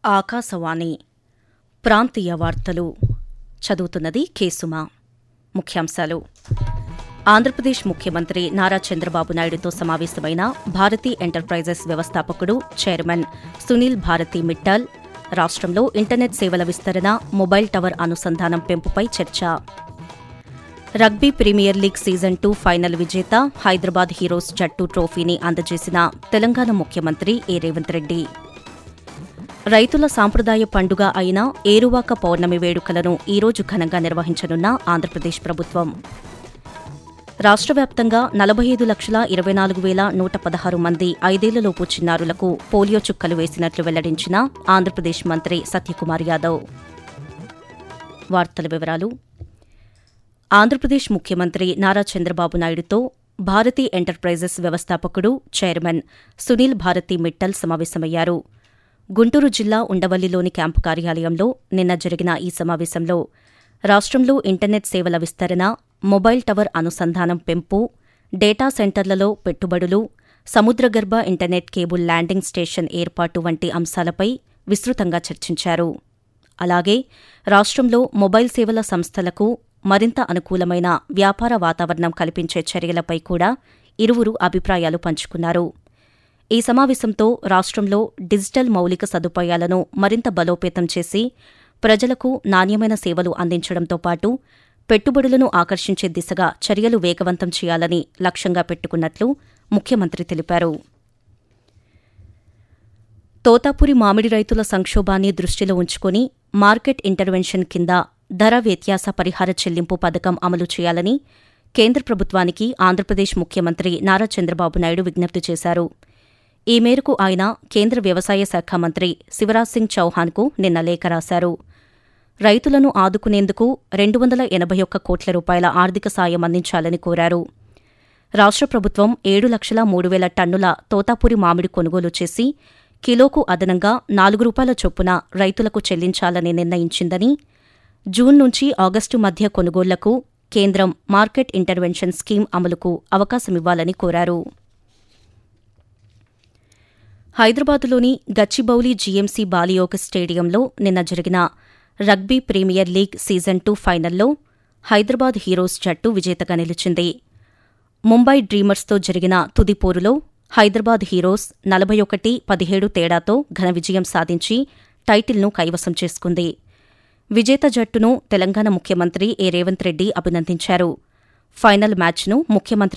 ఆకాశవాణి ప్రాంతీయ వార్తలు చదువుతున్నది కేసుమా ముఖ్యాంశాలు ఆంధ్రప్రదేశ్ ముఖ్యమంత్రి నారా చంద్రబాబు నాయుడుతో సమావేశమైన భారతీ ఎంటర్ప్రైజెస్ వ్యవస్థాపకుడు చైర్మన్ సునీల్ భారతి మిట్టల్ రాష్ట్రంలో ఇంటర్నెట్ సేవల విస్తరణ మొబైల్ టవర్ అనుసంధానం పెంపుపై చర్చ rugby premier league season two final విజేత హైదరాబాద్ హీరోస్ జట్టు ట్రోఫీని అందజేసిన తెలంగాణ ముఖ్యమంత్రి ఏ రేవంత్ రెడ్డి రైతుల సాంప్రదాయ పండుగ అయిన ఏరువాక పౌర్ణమి వేడుకలను ఈరోజు ఘనంగా నిర్వహించనున్న ఆంధ్రప్రదేశ్ ప్రభుత్వం రాష్ట్ర వ్యాప్తంగా నలభై ఐదు లక్షల ఇరవై నాలుగు వేల నూట పదహారు మంది ఐదేళ్లలోపు చిన్నారులకు పోలియో చుక్కలు వేసినట్లు వెల్లడించిన ఆంధ్రప్రదేశ్ మంత్రి సత్యకుమార్ యాదవ్ వార్తల వివరాలు ఆంధ్రప్రదేశ్ ముఖ్యమంత్రి నారా చంద్రబాబు నాయుడుతో భారతీ ఎంటర్ప్రైజెస్ వ్యవస్థాపకుడు చైర్మన్ సునీల్ భారతి మిట్టల్ సమావేశమయ్యారు గుంటూరు జిల్లా ఉండవల్లిలోని క్యాంపు కార్యాలయంలో నిన్న జరిగిన ఈ సమావేశంలో రాష్ట్రంలో ఇంటర్నెట్ సేవల విస్తరణ మొబైల్ టవర్ అనుసంధానం పెంపు డేటా సెంటర్లలో పెట్టుబడులు సముద్రగర్భ ఇంటర్నెట్ కేబుల్ ల్యాండింగ్ స్టేషన్ ఏర్పాటు వంటి అంశాలపై విస్తృతంగా చర్చించారు అలాగే రాష్ట్రంలో మొబైల్ సేవల సంస్థలకు మరింత అనుకూలమైన వ్యాపార వాతావరణం కల్పించే చర్యలపై కూడా ఇరువురు అభిప్రాయాలు పంచుకున్నారు ఈ సమావేశంతో రాష్ట్రంలో డిజిటల్ మౌలిక సదుపాయాలను మరింత బలోపేతం చేసి ప్రజలకు నాణ్యమైన సేవలు అందించడంతో పాటు పెట్టుబడులను ఆకర్షించే దిశగా చర్యలు వేగవంతం చేయాలని లక్ష్యంగా పెట్టుకున్నట్లు ముఖ్యమంత్రి తెలిపారు తోతాపురి మామిడి రైతుల సంక్షోభాన్ని దృష్టిలో ఉంచుకుని మార్కెట్ ఇంటర్వెన్షన్ కింద ధర వ్యత్యాస పరిహార చెల్లింపు పథకం అమలు చేయాలని కేంద్ర ప్రభుత్వానికి ఆంధ్రప్రదేశ్ ముఖ్యమంత్రి నారా చంద్రబాబు నాయుడు విజ్ఞప్తి చేశారు ఈ మేరకు ఆయన కేంద్ర వ్యవసాయ శాఖ మంత్రి శివరాజ్ సింగ్ చౌహాన్కు నిన్న లేఖ రాశారు రైతులను ఆదుకునేందుకు రెండు వందల ఎనభై ఒక్క కోట్ల రూపాయల ఆర్థిక సాయం అందించాలని కోరారు రాష్ట్ర ప్రభుత్వం ఏడు లక్షల మూడు వేల టన్నుల తోతాపురి మామిడి కొనుగోలు చేసి కిలోకు అదనంగా నాలుగు రూపాయల చొప్పున రైతులకు చెల్లించాలని నిర్ణయించిందని జూన్ నుంచి ఆగస్టు మధ్య కొనుగోళ్లకు కేంద్రం మార్కెట్ ఇంటర్వెన్షన్ స్కీమ్ అమలుకు అవకాశమివ్వాలని కోరారు హైదరాబాదులోని గచ్చిబౌలి జీఎంసీ బాలియోగ స్టేడియంలో నిన్న జరిగిన rugby premier league season two ఫైనల్లో హైదరాబాద్ హీరోస్ జట్టు విజేతగా నిలిచింది ముంబై డ్రీమర్స్తో జరిగిన తుది పోరులో హైదరాబాద్ హీరోస్ నలభై ఒకటి పదిహేడు తేడాతో ఘన విజయం సాధించి టైటిల్ను కైవసం చేసుకుంది విజేత జట్టును తెలంగాణ ముఖ్యమంత్రి ఏ రేవంత్ రెడ్డి అభినందించారు ఫైనల్ మ్యాచ్ను ముఖ్యమంత్రి